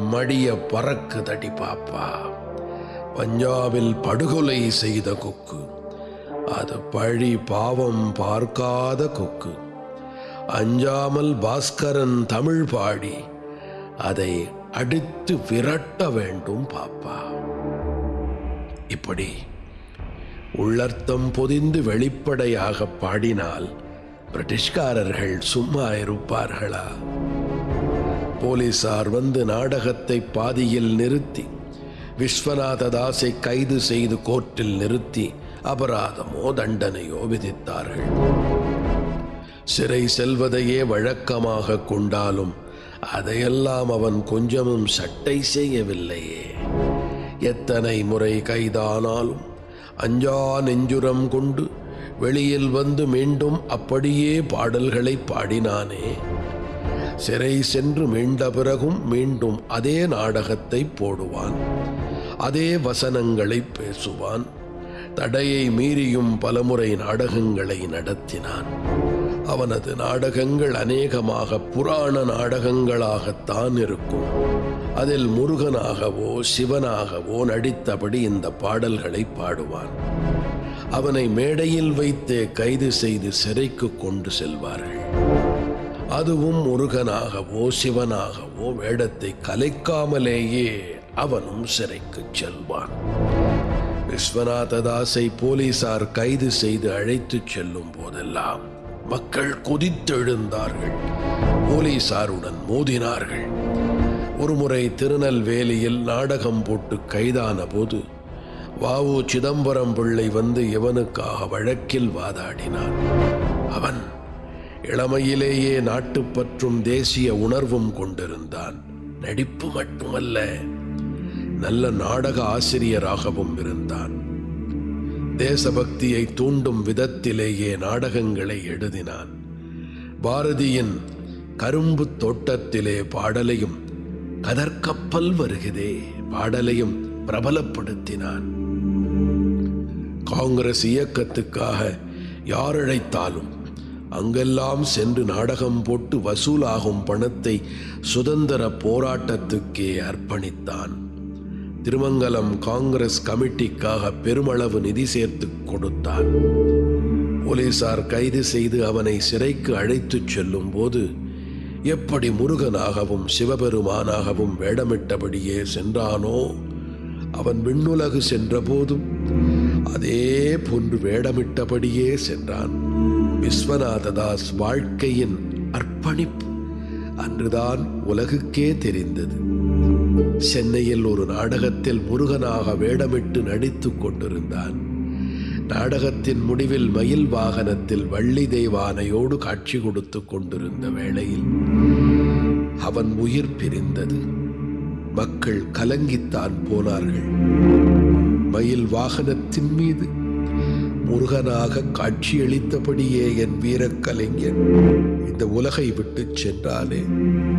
மடிய பறக்குதடி பாப்பா பஞ்சாபில் படுகொலை செய்த கொக்கு அது பழி பாவம் பார்க்காத கொக்கு அஞ்சாமல் பாஸ்கரன் தமிழ் பாடி அதை அடித்து விரட்ட வேண்டும் பாப்பா இப்படி உள்ளர்த்தம் பொதிந்து வெளிப்படையாக பாடினால் பிரிட்டிஷ்காரர்கள் சும்மா இருப்பார்களா போலீசார் வந்து நாடகத்தை பாதியில் நிறுத்தி விஸ்வநாத தாஸை கைது செய்து கோர்ட்டில் நிறுத்தி அபராதமோ தண்டனையோ விதித்தார்கள் சிறை செல்வதையே வழக்கமாக கொண்டாலும் அதையெல்லாம் அவன் கொஞ்சமும் சட்டை செய்யவில்லையே எத்தனை முறை கைதானாலும் அஞ்சா நெஞ்சுரம் கொண்டு வெளியில் வந்து மீண்டும் அப்படியே பாடல்களை பாடினானே சிறை சென்று மீண்ட பிறகும் மீண்டும் அதே நாடகத்தை போடுவான் அதே வசனங்களை பேசுவான் தடையை மீறியும் பலமுறை நாடகங்களை நடத்தினான் அவனது நாடகங்கள் அநேகமாக புராண நாடகங்களாகத்தான் இருக்கும் அதில் முருகனாகவோ சிவனாகவோ நடித்தபடி இந்த பாடல்களை பாடுவான் அவனை மேடையில் வைத்தே கைது செய்து சிறைக்கு கொண்டு செல்வார்கள் அதுவும் முருகனாகவோ சிவனாகவோ வேடத்தை கலைக்காமலேயே அவனும் சிறைக்கு செல்வான் விஸ்வநாததாஸை போலீசார் கைது செய்து அழைத்துச் செல்லும் போதெல்லாம் மக்கள் கொதித்தெழுந்தார்கள் போலீசாருடன் மோதினார்கள் ஒருமுறை திருநெல்வேலியில் நாடகம் போட்டு கைதான போது வாவு சிதம்பரம் பிள்ளை வந்து இவனுக்காக வழக்கில் வாதாடினான் அவன் இளமையிலேயே நாட்டுப்பற்றும் தேசிய உணர்வும் கொண்டிருந்தான் நடிப்பு மட்டுமல்ல நல்ல நாடக ஆசிரியராகவும் இருந்தான் தேசபக்தியை தூண்டும் விதத்திலேயே நாடகங்களை எழுதினான் பாரதியின் கரும்பு தோட்டத்திலே பாடலையும் கதற்கப்பல் வருகிறதே பாடலையும் பிரபலப்படுத்தினான் காங்கிரஸ் இயக்கத்துக்காக யார் அழைத்தாலும் அங்கெல்லாம் சென்று நாடகம் போட்டு வசூலாகும் பணத்தை சுதந்திர போராட்டத்துக்கே அர்ப்பணித்தான் திருமங்கலம் காங்கிரஸ் கமிட்டிக்காக பெருமளவு நிதி சேர்த்து கொடுத்தான் போலீசார் கைது செய்து அவனை சிறைக்கு அழைத்துச் செல்லும் போது எப்படி முருகனாகவும் சிவபெருமானாகவும் வேடமிட்டபடியே சென்றானோ அவன் விண்ணுலகு சென்றபோதும் அதே போன்று வேடமிட்டபடியே சென்றான் விஸ்வநாததாஸ் வாழ்க்கையின் அர்ப்பணிப்பு அன்றுதான் உலகுக்கே தெரிந்தது சென்னையில் ஒரு நாடகத்தில் முருகனாக வேடமிட்டு நடித்துக் கொண்டிருந்தான் நாடகத்தின் முடிவில் மயில் வாகனத்தில் வள்ளி தெய்வானையோடு காட்சி கொடுத்து கொண்டிருந்த வேளையில் அவன் உயிர் பிரிந்தது மக்கள் கலங்கித்தான் போனார்கள் மயில் வாகனத்தின் மீது முருகனாக காட்சியளித்தபடியே என் வீரக் கலைஞன் இந்த உலகை விட்டு சென்றானே